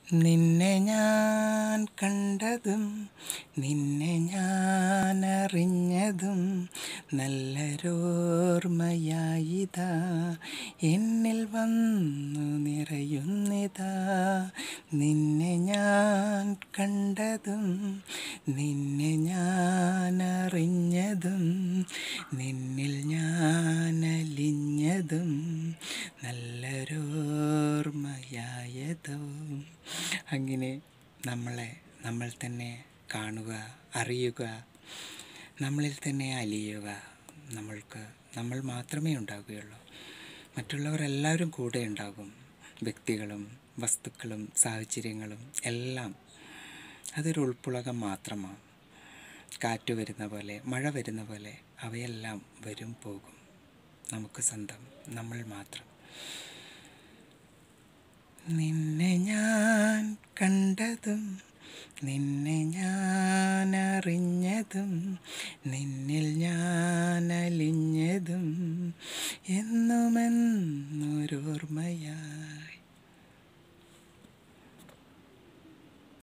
നിന്നെ ഞാൻ കണ്ടതും നിന്നെ ഞാൻ അറിഞ്ഞതും നല്ലൊരോർമ്മയായിതാ എന്നിൽ വന്നു നിറയുന്നിതാ നിന്നെ ഞാൻ കണ്ടതും നിന്നെ ഞാൻ അറിഞ്ഞതും നിന്നിൽ ഞാൻ അലിഞ്ഞതും നല്ലൊരോർമ്മയായതോ അങ്ങനെ നമ്മളെ നമ്മൾ തന്നെ കാണുക അറിയുക നമ്മളിൽ തന്നെ അലിയുക നമ്മൾക്ക് നമ്മൾ മാത്രമേ ഉണ്ടാവുകയുള്ളൂ മറ്റുള്ളവരെല്ലാവരും കൂടെ ഉണ്ടാകും വ്യക്തികളും വസ്തുക്കളും സാഹചര്യങ്ങളും എല്ലാം അതൊരു ഉൾപ്പുളകം മാത്രമാണ് കാറ്റ് വരുന്ന പോലെ മഴ വരുന്ന പോലെ അവയെല്ലാം വരും പോകും നമുക്ക് സ്വന്തം നമ്മൾ മാത്രം നിന്നെ ഞാൻ കണ്ടതും നിന്നെ ഞാൻ അറിഞ്ഞതും നിന്നിൽ ഞാൻ അലിഞ്ഞതും